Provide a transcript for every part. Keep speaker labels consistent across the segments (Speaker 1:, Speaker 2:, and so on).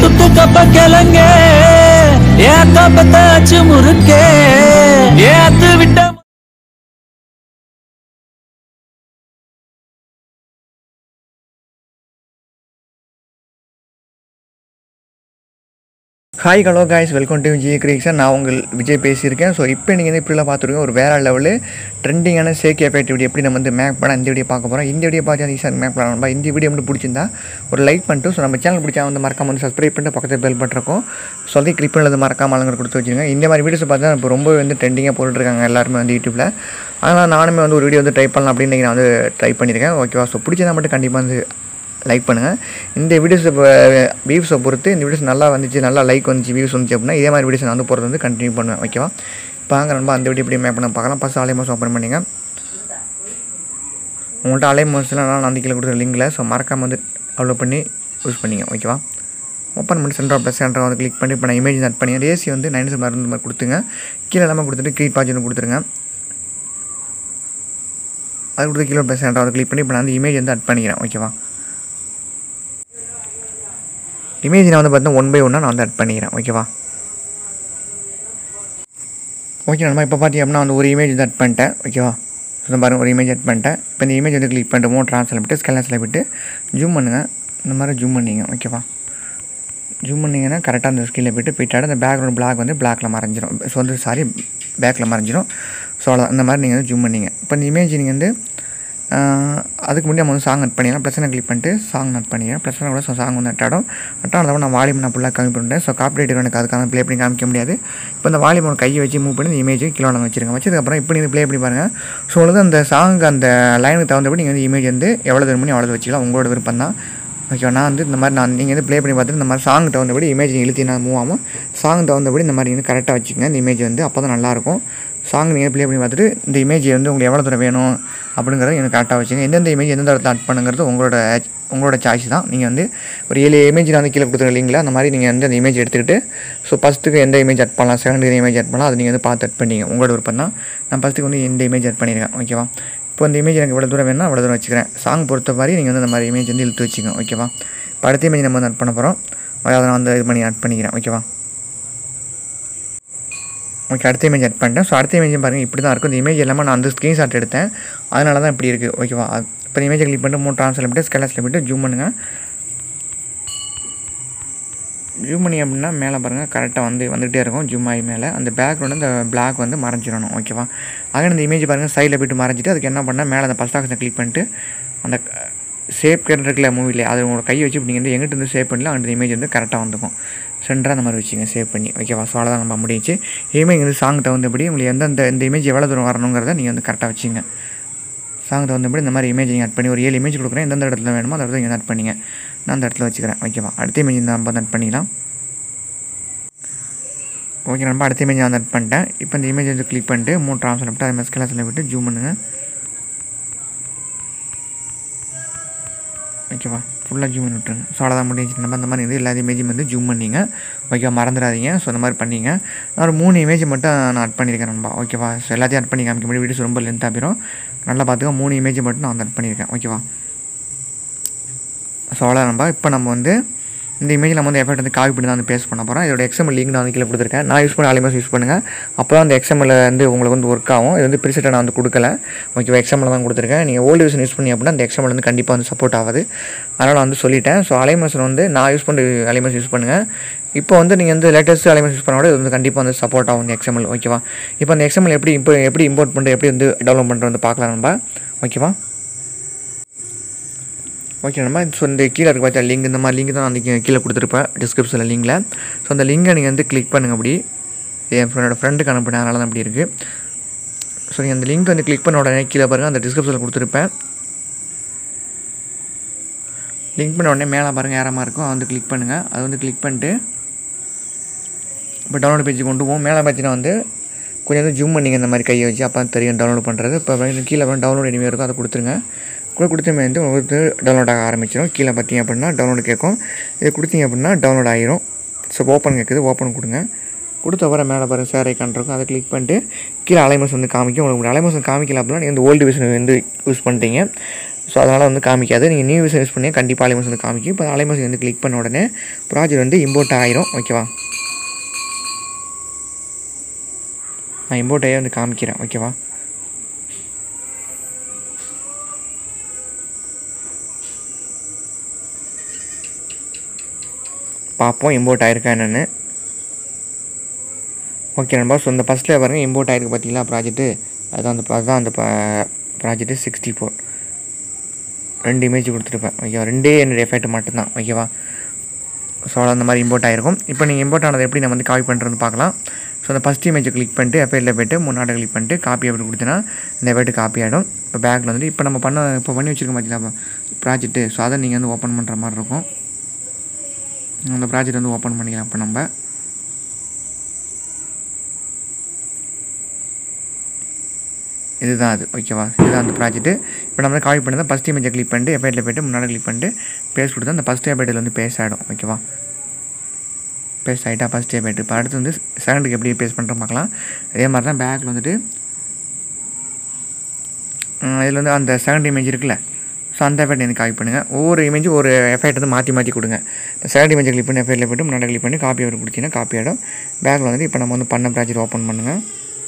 Speaker 1: சுத்து கப்ப கிளங்க ஏன் கப்பத்தாச்சு முறுக்கே ஏத்து விட்ட
Speaker 2: hi hello guys welcome to Vijay creation நான் உங்கள் விஜய் பேசியிருக்கேன் ஸோ இப்போ நீங்கள் வந்து இப்படிலாம் பார்த்துருக்கோம் ஒரு வேறு லெவலு ட்ரெண்டிங்கான சேக் எஃபெக்ட் வீடியோ எப்படி நம்ம வந்து மேக் பண்ண இந்த வீடியோ பார்க்க போகிறோம் இந்த வீடியோ பார்த்து ஈஸியாக மேக் பண்ணலாம் இந்த வீடியோ மட்டும் பிடிச்சிருந்தா ஒரு லைக் பண்ணிட்டு ஸோ நம்ம சேனல் பிடிச்சா வந்து மறக்காம வந்து சப்ஸ்கிரைப் பண்ணிட்டு பக்கத்தில் பெல் பண்ணிருக்கோம் ஸோ அதே கிளிக் பண்ணது மறக்காம அலங்கர் கொடுத்து வச்சுருங்க இந்த மாதிரி வீடியோஸ் பார்த்தா இப்போ ரொம்ப வந்து ட்ரெண்டிங்காக போட்டுருக்காங்க எல்லாருமே வந்து யூடியூப்பில் அதனால் நானுமே வந்து ஒரு வீடியோ வந்து ட்ரை பண்ணலாம் அப்படின்னு நான் வந்து ட்ரை பண்ணியிருக்கேன் ஓகேவா ஸோ பிடிச்சதா மட்டும் கண்டிப்பாக வந்து லைக் பண்ணுங்கள் இந்த வீடியோஸை வியூஸை பொறுத்து இந்த வீடியோஸ் நல்லா வந்துச்சு நல்லா லைக் வந்துச்சு வியூஸ் வந்துச்சு அப்படின்னா இதே மாதிரி வீடியோஸ் நான் வந்து போகிறது வந்து கண்டினியூ பண்ணுவேன் ஓகேவா இப்போ வாங்க நண்பா அந்த வீடியோ எப்படி மேக் பண்ண பார்க்கலாம் ஃபஸ்ட் ஆலை மாதம் ஓப்பன் பண்ணிங்க உங்கள்கிட்ட அலை மாதத்தில் நான் அந்த கீழே கொடுத்துருக்க லிங்கில் ஸோ மறக்காமல் வந்து டவுன்லோட் பண்ணி யூஸ் பண்ணிங்க ஓகேவா ஓப்பன் பண்ணி சென்டர் ப்ளஸ் சென்டர் வந்து கிளிக் பண்ணி இப்போ நான் இமேஜ் நட் பண்ணி ரேசி வந்து நைன் செவன் மருந்து மாதிரி கொடுத்துங்க கீழே எல்லாமே கொடுத்துட்டு க்ரீட் பாஜ் கொடுத்துருங்க அது கொடுத்து கீழே ப்ளஸ் சென்டர் வந்து கிளிக் பண்ணி இப்போ நான் அந்த இமேஜ் வந்து அட் பண்ணிக்கிறேன் ஓகேவா இமேஜ் நான் வந்து பார்த்தீங்கன்னா ஒன் பை ஒன்னாக நான் வந்து அட் பண்ணிக்கிறேன் ஓகேவா ஓகே நம்ம இப்போ பார்த்தீங்க அப்படின்னா வந்து ஒரு இமேஜ் வந்து அட் பண்ணிட்டேன் ஓகேவா ஸோ பாருங்கள் ஒரு இமேஜ் அட் பண்ணிட்டேன் இப்போ இந்த இமேஜ் வந்து கிளிக் பண்ணிட்டு மூணு ட்ரான்ஸ்ஃபர் விட்டு ஸ்கேலன்ஸில் விட்டு ஜூம் பண்ணுங்கள் இந்த மாதிரி ஜூம் பண்ணிங்க ஓகேவா ஜூம் பண்ணிங்கன்னா கரெக்டாக அந்த ஸ்கில்ல போய்ட்டு போயிட்டாடு அந்த பேக்ரவுண்ட் பிளாக் வந்து பிளாக்ல மறைஞ்சிரும் ஸோ வந்து சாரி பேக்கில் மறைஞ்சிரும் ஸோ அவ்வளோ அந்த மாதிரி நீங்கள் வந்து ஜூம் பண்ணிங்க இப்போ இந்த இமேஜ் நீங்கள் வந்து ஆஹ், அதுக்கு முன்னாடி நம்ம வந்து சாங் நட் பண்ணிடலாம் ப்ளஸ் கிளிக் பண்ணிட்டு சாங் நட் பண்ணிக்கிறேன் ப்ளஸ் கூட ஸோ சாங் வந்து நட்டாடும் நட்டானதை நான் வால்யூம் நான் ஃபுல்லாக கம்மி பண்ணிட்டேன் ஸோ காப்பிரைட் எனக்கு அதுக்காக ப்ளே பண்ணி காமிக்க முடியாது இப்போ இந்த வால்யூம் ஒரு கையை வச்சு மூவ் பண்ணி இந்த இமேஜ் கிலோ நம்ம வச்சிருங்க வச்சதுக்கப்புறம் இப்போ நீங்கள் ப்ளே பண்ணி பாருங்கள் ஸோ உங்களுக்கு அந்த சாங் அந்த லைனுக்கு தகுந்தபடி நீங்கள் வந்து இமேஜ் வந்து எவ்வளோ தூரம் பண்ணி அவ்வளோ வச்சுக்கலாம் உங்களோட விருப்பம் தான் ஓகேவா நான் வந்து இந்த மாதிரி நான் நீங்கள் வந்து ப்ளே பண்ணி பார்த்துட்டு இந்த மாதிரி சாங் தகுந்தபடி இமேஜ் இழுத்தி நான் மூவ் ஆகும் சாங் தகுந்தபடி இந்த மாதிரி வந்து கரெக்டாக வச்சுக்கோங்க இந்த இமேஜ் வந்து அப்போ தான் நல்லாயிருக்கும் சாங் நீங்கள் ப்ளே பண்ணி பார்த்துட்டு இந்த இமேஜ் வந்து உங்களுக்கு எவ்வளோ தூரம் வேணும் அப்படிங்கிறத எனக்கு கரெக்டாக வச்சுங்க எந்தெந்த இமேஜ் எந்தெந்த இடத்துல ஆட் பண்ணுங்கிறது உங்களோட உங்களோட சாய்ஸ் தான் நீங்கள் வந்து ஒரு ஏழு இமேஜ் நான் வந்து கீழே கொடுத்துருக்க இல்லைங்களா அந்த மாதிரி நீங்கள் வந்து அந்த இமேஜ் எடுத்துக்கிட்டு ஸோ ஃபஸ்ட்டுக்கு எந்த இமேஜ் ஆட் பண்ணலாம் செகண்டுக்கு இமேஜ் ஆட் பண்ணலாம் அது நீங்கள் வந்து பார்த்து ஆட் பண்ணிங்க உங்களோட விருப்பம் தான் நான் ஃபஸ்ட்டுக்கு வந்து இந்த இமேஜ் ஆட் பண்ணியிருக்கேன் ஓகேவா இப்போ இந்த இமேஜ் எனக்கு இவ்வளோ தூரம் வேணும்னா அவ்வளோ தூரம் வச்சுக்கிறேன் சாங் பொறுத்த மாதிரி நீங்கள் வந்து இந்த மாதிரி இமேஜ் வந்து இழுத்து வச்சுக்கோங்க ஓகேவா இப்போ அடுத்த இமேஜ் நம்ம வந்து ஆட் பண்ண போகிறோம் அதை நான் வந்து இது பண்ணி ஆட் பண்ணிக்கிறேன் ஓகேவா ஓகே அடுத்த இமேஜ் ஆட் பண்ணிட்டேன் ஸோ அடுத்த இமேஜ் பாருங்கள் இப்படி தான் இருக்கும் இந்த இமேஜ் எல்லாமே நான் அந்த ஸ்க்ரீன்ஷாட் எடுத்தேன் அதனால தான் இப்படி இருக்குது ஓகேவா அது- இப்போ இமேஜை கிளிக் பண்ணிட்டு மூணு ட்ரான்ஸ்ஃபர் பண்ணிட்டு ஸ்கேலஸில் போய்ட்டு ஜூம் பண்ணுங்கள் ஜூம் பண்ணி அப்படின்னா மேலே பாருங்கள் கரெக்டாக வந்து வந்துகிட்டே இருக்கும் ஜூம் ஆகி மேலே அந்த பேக்ரவுண்ட் அந்த பிளாக் வந்து மறைஞ்சிடணும் ஓகேவா அங்கே இந்த இமேஜ் பாருங்கள் சைடில் போய்ட்டு மறைஞ்சிட்டு அதுக்கு என்ன பண்ணால் மேலே அந்த ஃபஸ்ட் ஆக்ஷனை கிளிக் பண்ணிட்டு அந்த ஷேப் கேட்டு இருக்குல்ல மூவியில் அது உங்களோட கை வச்சு இப்படி நீங்கள் வந்து எங்கிட்ட இருந்து சேவ் பண்ணலாம் அந்த இமேஜ் வந்து கரெக்டாக வந்துக்கும் சென்டராக அந்த மாதிரி வச்சுங்க சேவ் பண்ணி ஓகேவா ஸோ அவ்வளோதான் நம்ம முடிஞ்சு இமேஜ் வந்து சாங் தகுந்தபடி உங்களுக்கு எந்தெந்த இந்த இமேஜ் எவ்வளோ தூரம் வரணுங்கிறத நீங்கள் வந்து கரெக்டாக வச்சுங்க சாங் தகுந்தபடி இந்த மாதிரி இமேஜ் நீங்கள் ஆட் பண்ணி ஒரு ஏழு இமேஜ் கொடுக்குறேன் எந்தெந்த இடத்துல வேணுமோ அந்த இடத்துல நீங்கள் ஆட் பண்ணிங்க நான் அந்த இடத்துல வச்சுக்கிறேன் ஓகேவா அடுத்த இமேஜ் நம்ம ஆட் பண்ணிக்கலாம் ஓகே நம்ம அடுத்த இமேஜ் நான் ஆட் பண்ணிட்டேன் இப்போ இந்த இமேஜ் வந்து கிளிக் பண்ணிட்டு மூணு ட்ரான்ஸ்ஃபர் பண்ணிட்டு அது மாதிரி ஸ்கேலஸில் விட்டு ஜூம் பண்ணுங்கள் ஓகேவா ஃபுல்லாக ஜூம் பண்ணி விட்டுருங்க ஸோ அவ்வளோதான் முடிஞ்சு நம்ம அந்த மாதிரி வந்து எல்லா இமேஜும் வந்து ஜூம் பண்ணிங்க ஓகேவா மறந்துடாதீங்க ஸோ அந்த மாதிரி பண்ணிங்க நான் ஒரு மூணு இமேஜ் மட்டும் நான் ஆட் பண்ணியிருக்கேன் நண்பா ஓகேவா ஸோ எல்லாத்தையும் ஆட் பண்ணி காமிக்க முடியும் வீடியோஸ் ரொம்ப லென்த்தாக போயிடும் நல்லா பார்த்துக்க மூணு இமேஜ் மட்டும் நான் வந்து ஆட் பண்ணியிருக்கேன் ஓகேவா ஸோ அவ்வளோ நண்பா இப்போ நம்ம வந்து இந்த இமேஜ் நம்ம வந்து எஃபெக்ட் வந்து காப்பி பண்ணி தான் வந்து பேஸ்ட் பண்ண போகிறோம் இதோட எக்ஸாம்பிள் லிங்க் நான் வந்து கீழே கொடுத்துருக்கேன் நான் யூஸ் பண்ண ஆலிமாஸ் யூஸ் பண்ணுங்கள் அப்போ தான் அந்த எக்ஸாம்பிள் வந்து உங்களுக்கு வந்து ஒர்க் ஆகும் இது வந்து ப்ரிசெட்டை நான் வந்து கொடுக்கல ஓகேவா எக்ஸாம்பிள் தான் கொடுத்துருக்கேன் நீங்கள் ஓல்டு விஷன் யூஸ் பண்ணி அப்படின்னா அந்த எக்ஸாம்பிள் வந்து கண்டிப்பாக வந்து சப்போர்ட் ஆகுது அதனால் நான் வந்து சொல்லிட்டேன் ஸோ அலைமஸ் வந்து நான் யூஸ் பண்ணுற அலைமஸ் யூஸ் பண்ணுங்கள் இப்போ வந்து நீங்கள் வந்து லேட்டஸ்ட் அலைமஸ் யூஸ் பண்ண இது வந்து கண்டிப்பாக வந்து சப்போர்ட் ஆகும் இந்த எக்ஸாம்பிள் ஓகேவா இப்போ அந்த எக்ஸாம்பிள் எப்படி இப்போ எப்படி இம்போர்ட் பண்ணுறது எப்படி வந்து டெவலப் பண்ணுறது வந்து பார்க்கலாம் நம்ம ஓகேவா ஓகே நம்ம ஸோ இந்த கீழே இருக்க பார்த்தா லிங்க் இந்த மாதிரி லிங்க் தான் அந்த கீ- கீழே கொடுத்துருப்பேன் டிஸ்கிரிப்ஷனில் லிங்கில் ஸோ அந்த லிங்கை நீங்கள் வந்து கிளிக் பண்ணுங்க அப்படி என் ஃப்ரெண்டோட ஃப்ரெண்டுக்கு அனுப்பினேன் அதனால தான் அப்படி இருக்குது ஸோ நீங்கள் அந்த லிங்க் வந்து கிளிக் பண்ண உடனே கீழே பாருங்கள் அந்த டிஸ்கிரிப்ஷனில் கொடுத்துருப்பேன் லிங்க் பண்ண உடனே மேலே பாருங்கள் ஏறமாக இருக்கும் அதை வந்து கிளிக் பண்ணுங்கள் அதை வந்து கிளிக் பண்ணிட்டு இப்போ டவுன்லோட் பேஜ் கொண்டு போவோம் மேலே பார்த்தீங்கன்னா வந்து கொஞ்சம் வந்து ஜூம் பண்ணிங்க இந்த மாதிரி கையை வச்சு அப்போ தான் தெரியும் டவுன்லோட் பண்ணுறது இப்போ வந்து கீழே வந்து டவுன்லோட் எனிமே இருக்கும் அதை கொடுத்துருங்க கூட கொடுத்தமே வந்து உங்களுக்கு டவுன்லோட் ஆக ஆரம்பிச்சிடும் கீழே பார்த்தீங்க அப்படின்னா டவுன்லோட் கேட்கும் இது கொடுத்தீங்க அப்படின்னா டவுன்லோட் ஆகிரும் ஸோ ஓப்பன் கேட்குது ஓப்பன் கொடுங்க கொடுத்த வர மேலே பாருங்கள் சேர் ஐக்கான் இருக்கும் அதை கிளிக் பண்ணிட்டு கீழே அலைமஸ் வந்து காமிக்கும் உங்களுக்கு அலைமஸ் காமிக்கல அப்படின்னா நீங்கள் இந்த ஓல்டு விஷன் வந்து யூஸ் பண்ணிட்டீங்க ஸோ அதனால் வந்து காமிக்காது நீங்கள் நியூ யூஸ் யூஸ் பண்ணி கண்டிப்பாக அலைமஸ் வந்து காமிக்கும் இப்போ அலைமஸ் வந்து கிளிக் பண்ண உடனே ப்ராஜெக்ட் வந்து இம்போர்ட் ஆயிரும் ஓகேவா நான் இம்போர்ட் ஆகி வந்து காமிக்கிறேன் ஓகேவா பார்ப்போம் இம்போர்ட் ஆயிருக்கா என்னென்னு ஓகே நண்பா ஸோ இந்த ஃபஸ்ட்டில் பாருங்கள் இம்போர்ட் ஆயிருக்கு பார்த்தீங்களா ப்ராஜெக்ட்டு அதுதான் அந்த அதுதான் அந்த ப்ராஜெக்ட்டு சிக்ஸ்டி ஃபோர் ரெண்டு இமேஜ் கொடுத்துருப்பேன் ஓகேவா ரெண்டே என்னுடைய எஃபெக்ட் மட்டும்தான் ஓகேவா ஸோ அந்த மாதிரி இம்போர்ட் ஆயிருக்கும் இப்போ நீங்கள் இம்போர்ட் ஆனது எப்படி நம்ம வந்து காப்பி பண்ணுறதுன்னு பார்க்கலாம் ஸோ அந்த ஃபஸ்ட் இமேஜை கிளிக் பண்ணிட்டு எஃபெக்டில் போய்ட்டு முன்னாடி கிளிக் பண்ணிட்டு காப்பி எப்படி கொடுத்தனா இந்த எஃபெக்ட் காப்பி ஆகிடும் இப்போ பேக்கில் வந்துட்டு இப்போ நம்ம பண்ண இப்போ பண்ணி வச்சுருக்கோம் பார்த்தீங்களா ப்ராஜெக்ட்டு ஸோ அதை நீங்கள் வந்து ஓப்பன் பண்ணுற மாதிரி இருக்கும் அந்த ப்ராஜெக்ட் வந்து ஓப்பன் பண்ணிக்கலாம் இப்போ நம்ம இதுதான் அது ஓகேவா இதுதான் அந்த ப்ராஜெக்ட்டு இப்போ நம்ம காப்பி பண்ணி தான் ஃபஸ்ட் இமேஜை கிளிக் பண்ணிட்டு எஃபெக்டில் போய்ட்டு முன்னாடி கிளிக் பண்ணிட்டு பேஸ் கொடுத்தா அந்த ஃபஸ்ட் எஃபெக்டில் வந்து பேஸ் ஆகிடும் ஓகேவா பேஸ் ஆகிட்டா ஃபஸ்ட் எஃபெக்ட் இப்போ அடுத்து வந்து செகண்டுக்கு எப்படி பேஸ் பண்ணுறோம் பார்க்கலாம் அதே மாதிரி தான் பேக்கில் வந்துட்டு இதில் வந்து அந்த செகண்ட் இமேஜ் இருக்குல்ல ஸோ அந்த எஃபெக்ட் எனக்கு காப்பி பண்ணுங்கள் ஒவ்வொரு இமேஜும் ஒரு எஃபெக்ட் வந்து மாற்றி மாற்றி கொடுங்க இப்போ செகண்ட் இமேஜ் கிளிக் பண்ணி எஃபெக்டில் போய்ட்டு முன்னாடி கிளிக் பண்ணி காப்பி அவர் கொடுத்தீங்கன்னா காப்பி ஆகிடும் பேக்கில் வந்துட்டு இப்போ நம்ம வந்து பண்ண ப்ராஜெக்ட் ஓப்பன் பண்ணுங்கள்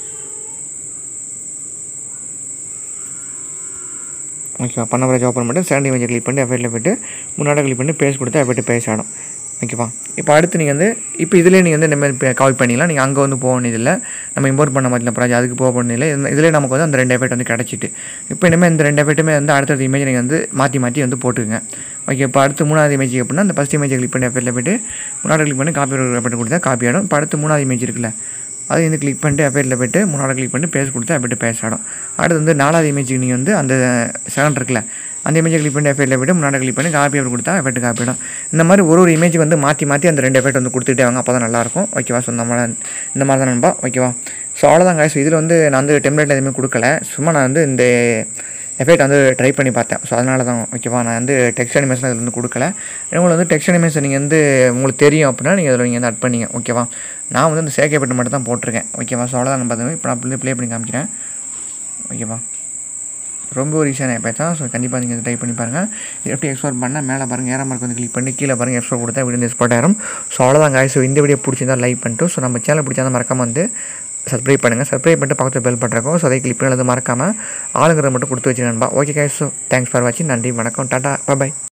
Speaker 2: ஓகேவா பண்ண ப்ராஜெக்ட் ஓப்பன் பண்ணிட்டு செகண்ட் இமேஜை கிளிக் பண்ணி எஃபெக்டில் போய்ட்டு முன்னாடி கிளிக் பண்ணி பேஸ் கொடுத்து எஃபெக்ட் பேஸ் ஆகிடும் ஓகேவா இப்போ அடுத்து நீங்கள் வந்து இப்போ இதிலே நீங்கள் வந்து இந்த மாதிரி காப்பி பண்ணிக்கலாம் நீங்கள் அங்கே வந்து போக வேண்டியதில்லை நம்ம இம்போர்ட் பண்ண மாதிரி ப்ராஜெக்ட் அதுக்கு போக வேண்டியதில்லை இந்த இதிலே நமக்கு வந்து அந்த ரெண்டு எஃபெக்ட் வந்து கிடச்சிட்டு இப்போ இனிமேல் இந்த ரெண்டு எஃபெக்ட்டுமே வந்து அடுத்தடுத்த இமேஜ் நீங்கள் வந்து மாற்றி மாற்றி வந்து போட்டுக்கங்க ஓகே இப்போ அடுத்து மூணாவது இமேஜ் எப்படின்னா அந்த ஃபஸ்ட் இமேஜை கிளிக் பண்ணி எஃபெக்டில் போய்ட்டு முன்னாடி கிளிக் பண்ணி காப்பி எஃபெக்ட் கொடுத்தா காப்பி ஆகிடும் இப்போ அடுத்து மூணாவது இமேஜ் இருக்குல்ல அது வந்து கிளிக் பண்ணிட்டு எஃபெக்டில் போய்ட்டு முன்னாடி கிளிக் பண்ணி பேஸ் கொடுத்தா எஃபெக்ட் பேஸ் ஆகிடும் அடுத்து வந்து நாலாவது இமேஜுக்கு நீங்கள் வந்து அந்த செகண்ட் இருக்குல்ல அந்த இமேஜை கிளிக் பண்ணி எஃபெக்டில் போய்ட்டு முன்னாடி கிளிக் பண்ணி காப்பி எஃபெக்ட் கொடுத்தா எஃபெக்ட் காப்பி ஆகிடும் இந்த மாதிரி ஒரு ஒரு இமேஜ் வந்து மாற்றி மாற்றி அந்த ரெண்டு எஃபெக்ட் வந்து கொடுத்துட்டே வாங்க அப்போ தான் நல்லாயிருக்கும் ஓகேவா ஸோ நம்ம இந்த மாதிரி தான் நண்பா ஓகேவா ஸோ அவ்வளோதான் guys இதில் வந்து நான் வந்து டெம்ப்ளேட் எதுவுமே கொடுக்கல சும்மா நான் வந்து இந்த எஃபெக்ட் வந்து ட்ரை பண்ணி பார்த்தேன் ஸோ அதனால தான் ஓகேவா நான் வந்து டெக்ஸ்ட் அனிமேஷன் இதில் வந்து கொடுக்கல உங்களுக்கு வந்து டெக்ஸ்ட் அனிமேஷன் நீங்கள் வந்து உங்களுக்கு தெரியும் அப்படின்னா நீங்கள் அதில் நீங்கள் வந்து அட் பண்ணிங்க ஓகேவா நான் வந்து இந்த சேக் எஃபெக்ட் மட்டும் தான் போட்டிருக்கேன் ஓகேவா ஸோ அவ்வளோதான் நம்ம பார்த்தோம் இப்போ நான் வந்து ப்ளே பண்ணி காமிக்கிறேன் ஓகேவா ரொம்ப ஒரு ஈஸியான ஆப் தான் ஸோ கண்டிப்பாக நீங்கள் ட்ரை பண்ணி பாருங்கள் இது எப்படி எக்ஸ்போர்ட் பண்ணால் மேலே பாருங்கள் ஏற மார்க் வந்து கிளிக் பண்ணி கீழே பாருங்கள் எக்ஸ்போர்ட் கொடுத்தா வீடியோ எக்ஸ்போர்ட் ஆயிரும் ஸோ அவ்வளோதான் guys ஸோ இந்த வீடியோ பிடிச்சிருந்தா லைக் பண்ணிட்டு ஸோ நம்ம சேனல் பிடிச்சிருந்தா மறக்காம வந்து சப்ஸ்கிரைப் பண்ணுங்கள் சப்ஸ்கிரைப் பண்ணிட்டு பக்கத்தில் பெல் பண்ணுறக்கும் ஸோ அதை கிளிக் பண்ணி மறக்காமல் ஆளுங்கிறத மட்டும் கொடுத்து வச்சு நண்பா okay guys so thanks for வாட்சிங் நன்றி வணக்கம் டாட்டா பாய்